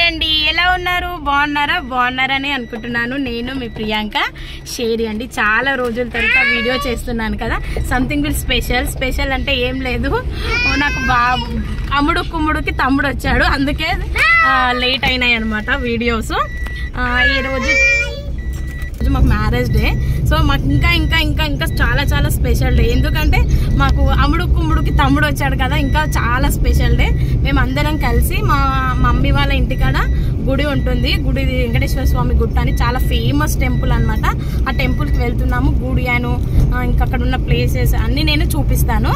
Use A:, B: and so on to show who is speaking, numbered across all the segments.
A: అండి ఎలా ఉన్నారు బాగున్నారా బాగున్నారని అనుకుంటున్నాను నేను మీ ప్రియాంక షేరి అండి చాలా రోజుల తర్వాత వీడియో చేస్తున్నాను కదా సంథింగ్ విల్ స్పెషల్ స్పెషల్ అంటే ఏం లేదు ఓ నాకు బా అమ్ముడు కుమ్ముడుకి తమ్ముడు వచ్చాడు అందుకే లేట్ అయినాయి అనమాట వీడియోస్ ఈ రోజు రోజు మాకు మ్యారేజ్ డే సో మాకు ఇంకా ఇంకా ఇంకా ఇంకా చాలా చాలా స్పెషల్ డే ఎందుకంటే మాకు అమ్ముడు కుమ్ముడుకి తమ్ముడు వచ్చాడు కదా ఇంకా చాలా స్పెషల్ డే మేము అందరం కలిసి మా మమ్మీ వాళ్ళ ఇంటికాడ గుడి ఉంటుంది గుడి వెంకటేశ్వర స్వామి గుట్ట అని చాలా ఫేమస్ టెంపుల్ అనమాట ఆ టెంపుల్కి వెళ్తున్నాము గుడి అను ఆ, ఇంకా అక్కడ ఉన్న ప్లేసెస్ అన్ని నేను చూపిస్తాను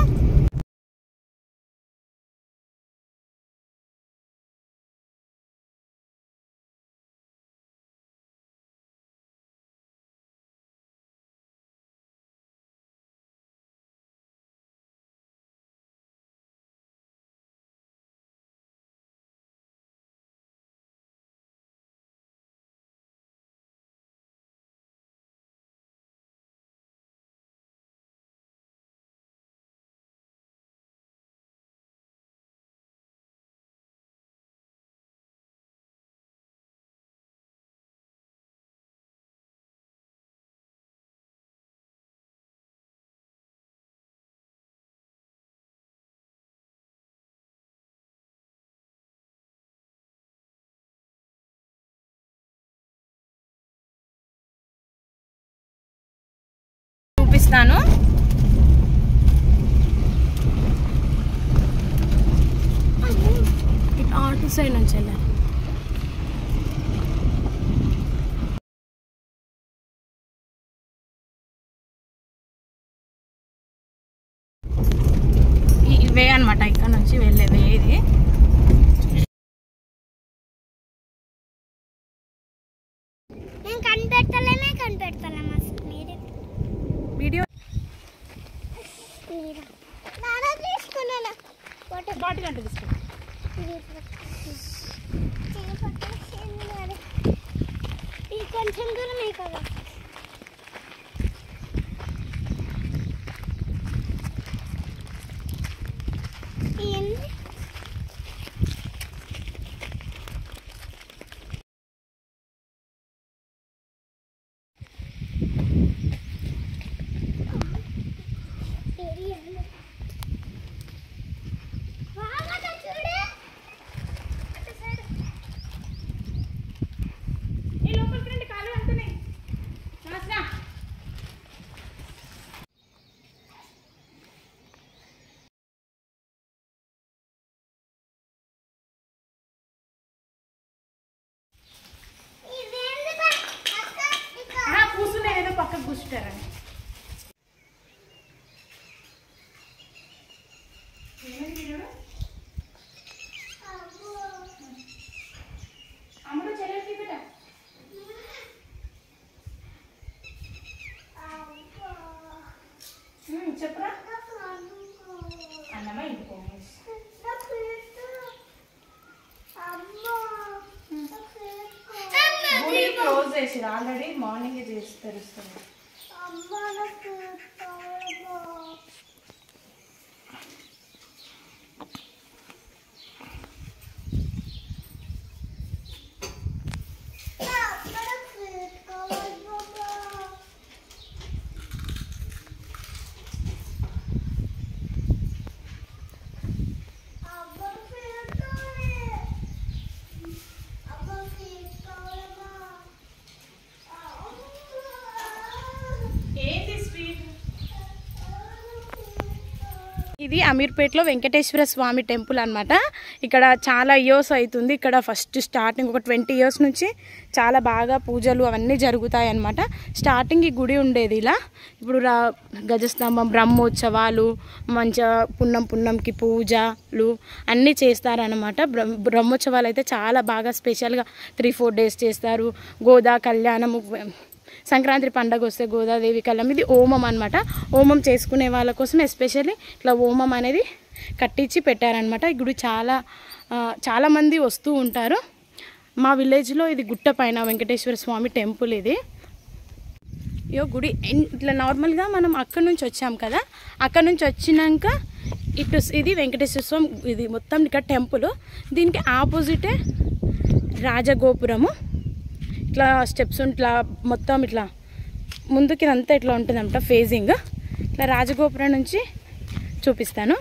A: చూపిస్తాను ఇటు అటు సైడ్ నుంచి వెళ్ళాలి ఈ- ఇవే అనమాట ఇక్కడ నుంచి వెళ్ళే వే ఇది
B: నేను కనిపెడతలేనే కనిపెడతలేము అసలు మీరే
A: వీడియో
B: మీరా నానా తీసుకున్నాను ఫోటో
A: బాటిల్ అంటే తీసుకో
B: ఇది కొంచెం దూరమే కదా ఏంది తెలియదు బాగా చూడు అటు సైడ్
A: ఈ లోపలికి రండి కాలు అంటున్నాయి నమస్తే
B: ఇదేంది బా అక్క ఇక్కడ
A: ఆ, కూర్చునే ఏదో పక్కకు కూర్చుంటారని
B: అబ్బో
A: అమ్మడు చెల్లెలకి బిడ్డ
B: అబ్బో
A: చెప్పరా
B: నాకు అనుకో
A: అన్నమా ఇంటికో
B: నా పేరు అమ్మో నా పేరు
A: గుడి క్లోజ్ చేసిరు ఆల్రెడీ మార్నింగ్ చేసి తెరుస్తుంది
B: అమ్మ నా పేరు అమ్మో
A: ఏంటి స్వీట్ ఇది అమీర్పేటలో వెంకటేశ్వర స్వామి టెంపుల్ అన్నమాట ఇక్కడ చాలా ఇయర్స్ అవుతుంది ఇక్కడ ఫస్ట్ స్టార్టింగ్ ఒక ట్వంటీ ఇయర్స్ నుంచి చాలా బాగా పూజలు అవన్నీ జరుగుతాయి అన్నమాట స్టార్టింగ్ ఈ గుడి ఉండేది ఇలా ఇప్పుడు రా గజస్తంభం బ్రహ్మోత్సవాలు మంచిగా పున్నం పున్నంకి పూజలు అన్నీ చేస్తారనమాట బ్రహ్మ బ్రహ్మోత్సవాలు అయితే చాలా బాగా స్పెషల్గా త్రీ ఫోర్ డేస్ చేస్తారు గోదా కళ్యాణము సంక్రాంతి పండగ వస్తే గోదాదేవి కళ్యాణం ఇది ఓమం అనమాట ఓమం చేసుకునే వాళ్ళ కోసం ఎస్పెషల్లీ ఇట్లా ఓమం అనేది కట్టించి పెట్టారనమాట ఈ గుడి చాలా ఆ, చాలామంది వస్తూ ఉంటారు మా విలేజ్లో ఇది గుట్ట పైన వెంకటేశ్వర స్వామి టెంపుల్ ఇది యో గుడి ఎన్- ఇట్లా నార్మల్గా మనం అక్కడ నుంచి వచ్చాం కదా అక్కడ నుంచి వచ్చినాక ఇటు స్- ఇది వెంకటేశ్వర స్వామి ఇది మొత్తం ఇక్కడ టెంపుల్ దీనికి ఆపోజిటే రాజగోపురము ఇట్లా స్టెప్స్ ఇట్లా మొత్తం ఇట్లా ముందుకి ఇదంతా ఇట్లా ఉంటుందన్నమాట ఫేజింగ్ ఇట్లా రాజగోపురం నుంచి చూపిస్తాను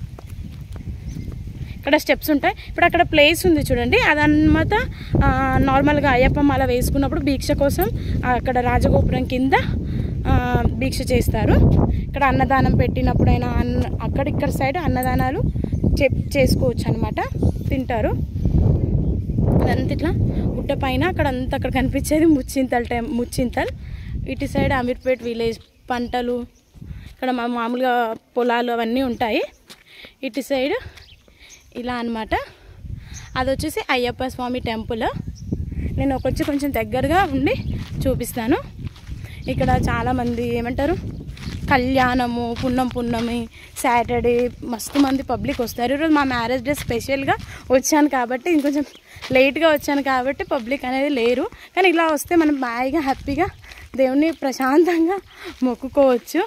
A: ఇక్కడ స్టెప్స్ ఉంటాయి ఇప్పుడు అక్కడ ప్లేస్ ఉంది చూడండి అదన్నమాట ఆ, నార్మల్గా అయ్యప్ప మాల వేసుకున్నప్పుడు దీక్ష కోసం ఆ, అక్కడ రాజగోపురం కింద ఆ, దీక్ష చేస్తారు ఇక్కడ అన్నదానం పెట్టినప్పుడైనా అన్న అక్కడ ఇక్కడ సైడ్ అన్నదానాలు చే చేసుకోవచ్చు అనమాట తింటారు అదంతా ఇట్లా గుట్ట పైన అక్కడ అంతా అక్కడ కనిపించేది ముచ్చింతల్ టైం ముచ్చింతల్ ఇటు సైడ్ అమీర్పేట్ విలేజ్ పంటలు ఇక్కడ మా మామూలుగా పొలాలు అవన్నీ ఉంటాయి ఇటు సైడ్ ఇలా అన్నమాట అది వచ్చేసి అయ్యప్ప స్వామి టెంపుల్ నేను కొంచెం కొంచెం దగ్గరగా ఉండి చూపిస్తాను ఇక్కడ చాలామంది ఏమంటారు కళ్యాణము పున్నం పున్నమి సాటర్డే మస్తు మంది పబ్లిక్ వస్తారు ఈరోజు మా మ్యారేజ్ డే స్పెషల్గా వచ్చాను కాబట్టి ఇంకొంచెం లేట్గా వచ్చాను కాబట్టి పబ్లిక్ అనేది లేరు కానీ ఇలా వస్తే మనం బాగా హ్యాపీగా దేవుని ప్రశాంతంగా మొక్కుకోవచ్చు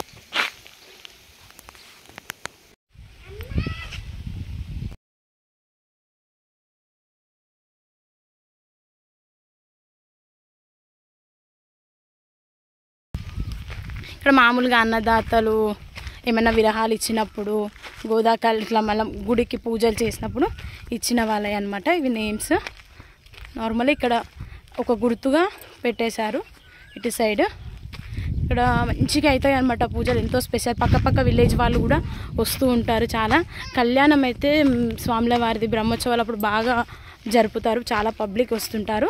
A: ఇక్కడ మామూలుగా అన్నదాతలు ఏమైనా విరహాలు ఇచ్చినప్పుడు గోదాకాలు ఇట్లా మళ్ళీ గుడికి పూజలు చేసినప్పుడు ఇచ్చిన వాళ్ళవి అనమాట ఇవి నేమ్స్ నార్మల్ ఇక్కడ ఒక గుర్తుగా పెట్టేశారు ఇటు సైడ్ ఇక్కడ మంచిగా అవుతాయి అనమాట పూజలు ఎంతో స్పెషల్ పక్క పక్క విలేజ్ వాళ్ళు కూడా వస్తూ ఉంటారు చాలా కళ్యాణం అయితే మ్, స్వాముల వారిది బ్రహ్మోత్సవాలు అప్పుడు బాగా జరుపుతారు చాలా పబ్లిక్ వస్తుంటారు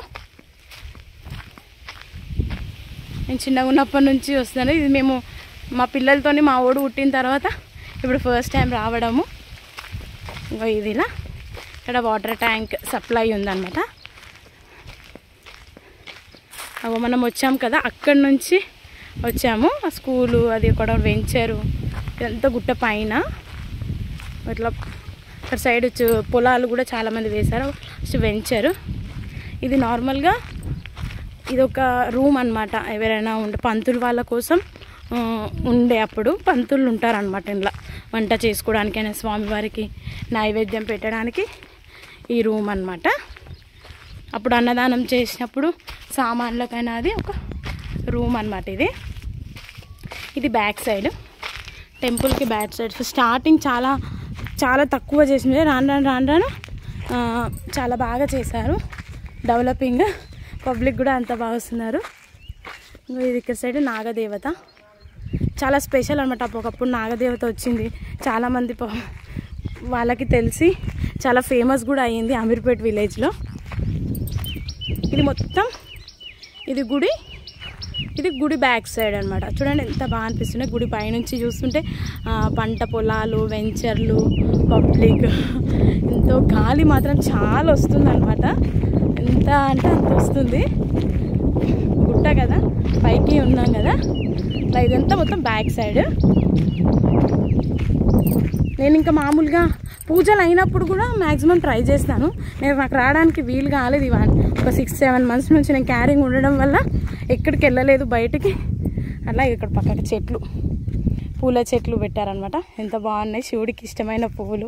A: నేను చిన్నగా ఉన్నప్పటి నుంచి వస్తాను ఇది మేము మా పిల్లలతోని మా ఓడు పుట్టిన తర్వాత ఇప్పుడు ఫస్ట్ టైం రావడము ఇంకో ఇది ఇలా ఇక్కడ వాటర్ ట్యాంక్ సప్లై ఉందన్నమాట అగో మనం వచ్చాం కదా అక్కడి నుంచి వచ్చాము ఆ స్కూలు అది ఒక వెంచరు ఇదంతా గుట్ట పైన ఇట్లా అక్కడ సైడ్ చు- పొలాలు కూడా చాలామంది వేశారు వెంచరు ఇది నార్మల్గా ఇది ఒక రూమ్ అన్నమాట ఎవరైనా ఉండే పంతులు వాళ్ళ కోసం ఆ, ఉండే అప్పుడు పంతులు ఉంటారనమాట ఇంట్లో వంట చేసుకోవడానికైనా స్వామివారికి నైవేద్యం పెట్టడానికి ఈ రూమ్ అన్నమాట అప్పుడు అన్నదానం చేసినప్పుడు సామాన్లకైనా అది ఒక రూమ్ అన్నమాట ఇది ఇది బ్యాక్ సైడ్ టెంపుల్కి బ్యాక్ సైడ్ స్టార్టింగ్ చాలా చాలా తక్కువ చేసింది రాను రాను రాను రాను ఆ, చాలా బాగా చేశారు డెవలపింగ్ పబ్లిక్ కూడా అంత బాగా వస్తున్నారు ఇంకో ఇది ఇక్కడ సైడ్ నాగదేవత చాలా స్పెషల్ అనమాట ఒకప్పుడు నాగదేవత వచ్చింది చాలామంది ప- వాళ్ళకి తెలిసి చాలా ఫేమస్ కూడా అయ్యింది అమీర్పేట్ విలేజ్లో ఇది మొత్తం ఇది గుడి ఇది గుడి బ్యాక్ సైడ్ అనమాట చూడండి ఎంత బాగా అనిపిస్తుంది గుడి పైనుంచి చూస్తుంటే ఆ, పంట పొలాలు వెంచర్లు పబ్లిక్ ఎంతో గాలి మాత్రం చాలా వస్తుంది అనమాట ఎంత అంటే అంత వస్తుంది గుట్ట కదా పైకి ఉన్నాం కదా ఇట్లా ఇదంతా మొత్తం బ్యాక్ సైడ్ నేను ఇంకా మామూలుగా పూజలు అయినప్పుడు కూడా మ్యాక్సిమం ట్రై చేస్తాను నేను నాకు రావడానికి వీలు కాలేదు ఇవాళ ఒక సిక్స్ సెవెన్ మంత్స్ నుంచి నేను క్యారింగ్ ఉండడం వల్ల ఎక్కడికి వెళ్ళలేదు బయటికి అలా ఇక్కడ పక్కకి చెట్లు పూల చెట్లు పెట్టారనమాట ఎంత బాగున్నాయి శివుడికి ఇష్టమైన పువ్వులు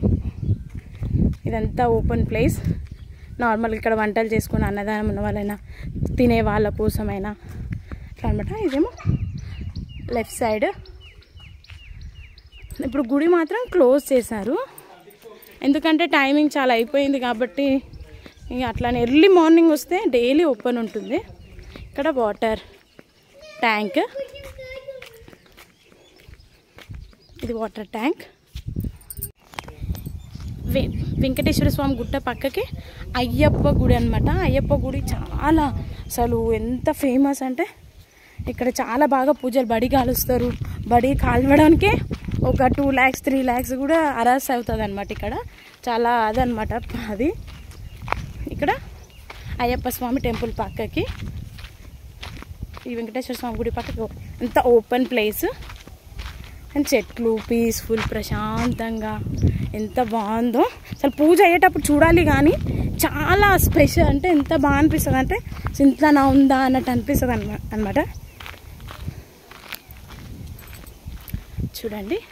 A: ఇదంతా ఓపెన్ ప్లేస్ నార్మల్గా ఇక్కడ వంటలు చేసుకుని అన్నదానం ఉన్న వాళ్ళైనా తినే వాళ్ళ కోసమైనా ఇట్లా అనమాట ఇదేమో లెఫ్ట్ సైడ్ ఇప్పుడు గుడి మాత్రం క్లోజ్ చేశారు ఎందుకంటే టైమింగ్ చాలా అయిపోయింది కాబట్టి ఇక అట్లానే ఎర్లీ మార్నింగ్ వస్తే డైలీ ఓపెన్ ఉంటుంది ఇక్కడ వాటర్ ట్యాంక్ ఇది వాటర్ ట్యాంక్ వె వెంకటేశ్వర స్వామి గుట్ట పక్కకి అయ్యప్ప గుడి అనమాట అయ్యప్ప గుడి చాలా అసలు ఎంత ఫేమస్ అంటే ఇక్కడ చాలా బాగా పూజలు బడి కాలుస్తారు బడి కాల్వడానికే ఒక టూ ల్యాక్స్ త్రీ ల్యాక్స్ కూడా అరాస్ అవుతుంది అనమాట ఇక్కడ చాలా అదనమాట అది ఇక్కడ అయ్యప్ప స్వామి టెంపుల్ పక్కకి ఈ వెంకటేశ్వర స్వామి గుడి పక్కకి ఎంత ఓపెన్ ప్లేస్ అండ్ చెట్లు పీస్ఫుల్ ప్రశాంతంగా ఎంత బాగుందో అసలు పూజ అయ్యేటప్పుడు చూడాలి కానీ చాలా స్పెషల్ అంటే ఎంత బాగా అనిపిస్తుంది అంటే ఇంట్లోనా ఉందా అన్నట్టు అనిపిస్తుంది అనమా అనమాట చూడండి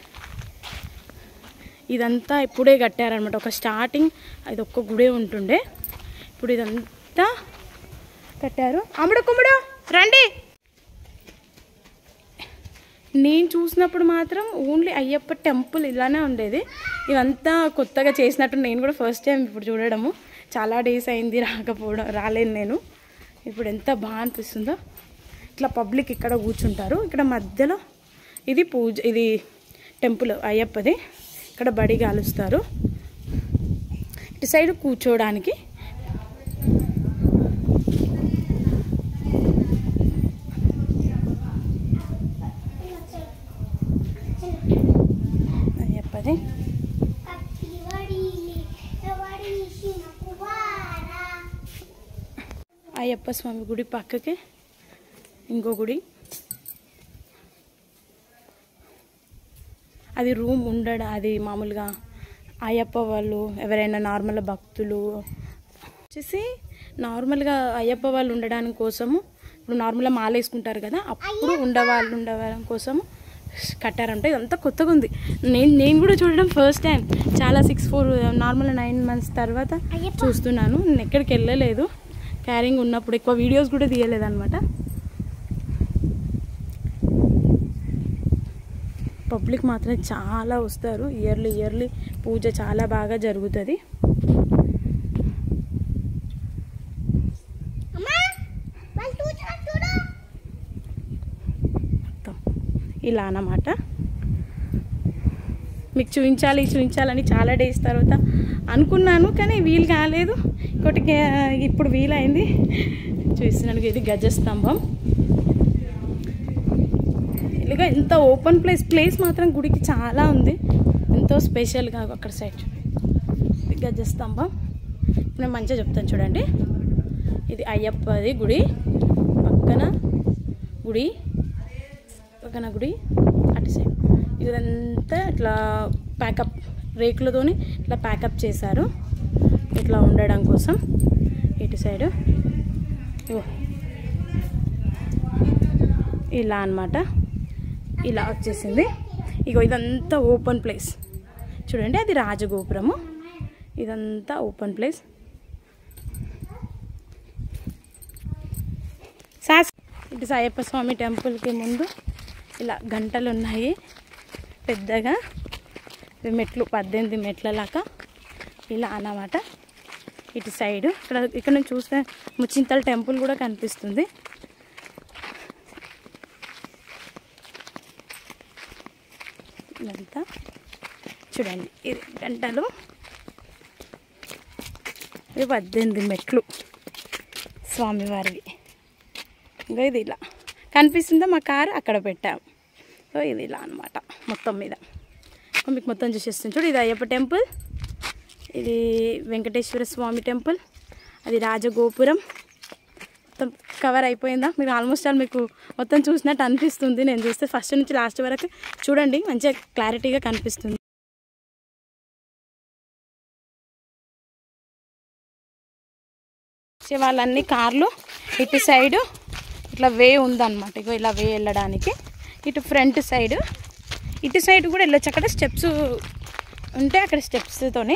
A: ఇదంతా ఇప్పుడే కట్టారనమాట ఒక స్టార్టింగ్ అది ఒక్క గుడే ఉంటుండే ఇప్పుడు ఇదంతా కట్టారు అమ్ముడు కుమ్ముడు రండి నేను చూసినప్పుడు మాత్రం ఓన్లీ అయ్యప్ప టెంపుల్ ఇలానే ఉండేది ఇవంతా కొత్తగా చేసినట్టు నేను కూడా ఫస్ట్ టైం ఇప్పుడు చూడడము చాలా డేస్ అయింది రాకపోవడం రాలేను నేను ఇప్పుడు ఎంత బాగా అనిపిస్తుందో ఇట్లా పబ్లిక్ ఇక్కడ కూర్చుంటారు ఇక్కడ మధ్యలో ఇది పూజ ఇది టెంపుల్ అయ్యప్పది ఇక్కడ బడి కాలుస్తారు ఇటు సైడ్ కూర్చోవడానికి అయ్యప్పది
B: కత్తివడి ఎవడి చిన్నకువారా
A: అయ్యప్ప స్వామి గుడి పక్కకి ఇంకో గుడి అది రూమ్ ఉండడ అది మామూలుగా అయ్యప్ప వాళ్ళు ఎవరైనా నార్మల్ భక్తులు వచ్చేసి నార్మల్గా అయ్యప్ప వాళ్ళు ఉండడానికి కోసము ఇప్పుడు నార్మల్గా మాల వేసుకుంటారు కదా అప్పుడు ఉండవాళ్ళు ఉండడం కోసము కట్టారంటే ఇదంతా కొత్తగా ఉంది నేను నేను కూడా చూడడం ఫస్ట్ టైం చాలా six four normal nine months తర్వాత చూస్తున్నాను నేను ఎక్కడికి వెళ్ళలేదు క్యారింగ్ ఉన్నప్పుడు ఎక్కువ వీడియోస్ కూడా తీయలేదు అనమాట పబ్లిక్ మాత్రం చాలా వస్తారు ఇయర్లీ ఇయర్లీ పూజ చాలా బాగా జరుగుతుంది
B: అమ్మా వాళ్ళు చూచా చూడు
A: మొత్తం ఇలా అన్నమాట మీకు చూపించాలి చూపించాలని చాలా డేస్ తర్వాత అనుకున్నాను కానీ వీలు కాలేదు ఇంకోటి గే- ఇప్పుడు వీలైంది చూస్తున్నాను ఇది గజస్తంభం ఇలాగ ఇంత ఓపెన్ ప్లేస్ ప్లేస్ మాత్రం గుడికి చాలా ఉంది ఎంతో స్పెషల్గా అక్కడ సైడ్ చూడండి గజస్తంభం నేను మంచిగా చెప్తాను చూడండి ఇది అయ్యప్పది గుడి పక్కన గుడి పక్కన గుడి అటు సైడ్ ఇదంతా ఇట్లా ప్యాకప్ రేకులతోని ఇట్లా ప్యాకప్ చేశారు ఇట్లా ఉండడం కోసం ఇటు సైడు ఇగో ఇలా అన్నమాట ఇలా వచ్చేసింది ఇగో ఇదంతా ఓపెన్ ప్లేస్ చూడండి అది రాజగోపురము ఇదంతా ఓపెన్ ప్లేస్ సాస్ ఇటు సాయప్ప స్వామి టెంపుల్కి ముందు ఇలా గంటలు ఉన్నాయి పెద్దగా ఇవి మెట్లు పద్దెనిమిది మెట్ల లాగా ఇలా అన్నమాట ఇటు సైడ్ ఇక్కడ ఇక్కడ నుంచి చూస్తే ముచ్చింతల టెంపుల్ కూడా కనిపిస్తుంది ఇదంతా చూడండి ఇది గంటలు ఇవి పద్దెనిమిది మెట్లు స్వామివారివి ఇంకా ఇది ఇలా కనిపిస్తుందా మా కారు అక్కడ పెట్టాము సో ఇది ఇలా అనమాట మొత్తం మీద ఇంకా మీకు మొత్తం చూసేస్తుంది చూడు ఇది అయ్యప్ప టెంపుల్ ఇది వెంకటేశ్వర స్వామి టెంపుల్ అది రాజగోపురం మొత్తం కవర్ అయిపోయిందా మీరు ఆల్మోస్ట్ ఆల్ మీకు మొత్తం చూసినట్టు అనిపిస్తుంది నేను చూస్తే ఫస్ట్ నుంచి లాస్ట్ వరకు చూడండి మంచిగా క్లారిటీగా కనిపిస్తుంది వచ్చే వాళ్ళన్ని కార్లు ఇటు సైడు ఇట్లా వే ఉందన్నమాట ఇగో ఇలా వే వెళ్ళడానికి ఇటు ఫ్రంట్ సైడ్ ఇటు సైడ్ కూడా వెళ్ళొచ్చు అక్కడ స్టెప్స్ ఉంటే అక్కడ స్టెప్స్తోని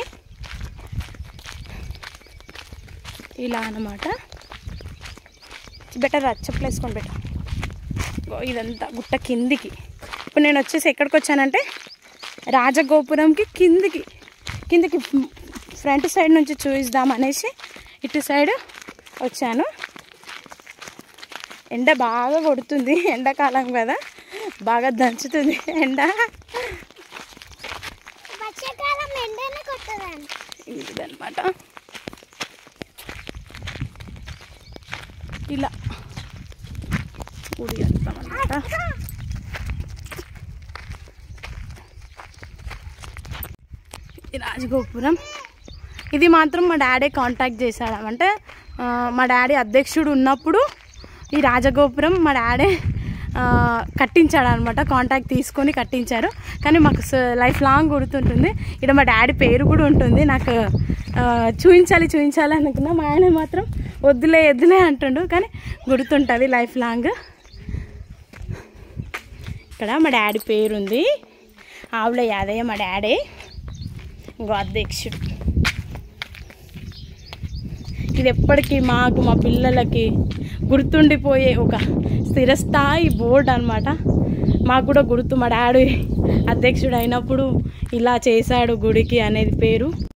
A: ఇలా అన్నమాట బెటర్ చెప్పులు వేసుకొని బెటర్ ఇగో ఇదంతా గుట్ట కిందికి ఇప్పుడు నేను వచ్చేసి ఎక్కడికి వచ్చానంటే రాజగోపురంకి కిందికి కిందికి ఫ్రంట్ సైడ్ నుంచి చూయిద్దాం అనేసి ఇటు సైడ్ వచ్చాను ఎండ బాగా కొడుతుంది ఎండాకాలం కదా బాగా దంచుతుంది ఎండ
B: వర్షాకాలం ఎండనే కొట్టదాన్ని
A: ఇదనమాట ఇలా గుడి వెళ్తామన్నమాట ఇది రాజగోపురం ఇది మాత్రం మా డాడీ కాంటాక్ట్ చేశాడు అంటే ఆ, మా డాడీ అధ్యక్షుడు ఉన్నప్పుడు ఈ రాజగోపురం మా డాడీ కట్టించాడు అనమాట కాంటాక్ట్ తీసుకొని కట్టించారు కానీ మాకు లైఫ్ లాంగ్ గుర్తుంటుంది ఇక్కడ మా డాడీ పేరు కూడా ఉంటుంది నాకు ఆ, చూపించాలి చూపించాలి అనుకున్నా మా ఆయన మాత్రం వద్దులే వద్దులే అంటుండు కానీ గుర్తుంటుంది లైఫ్ లాంగ్ ఇక్కడ మా డాడీ పేరు ఉంది ఆవుల యాదయ్య మా డాడీ ఇంకో అధ్యక్షుడు ఇది ఎప్పటికీ మాకు మా పిల్లలకి గుర్తుండిపోయే ఒక స్థిరస్థాయి బోర్డు అనమాట మాకు కూడా గుర్తు మా డాడీ అధ్యక్షుడు అయినప్పుడు ఇలా చేశాడు గుడికి అనేది పేరు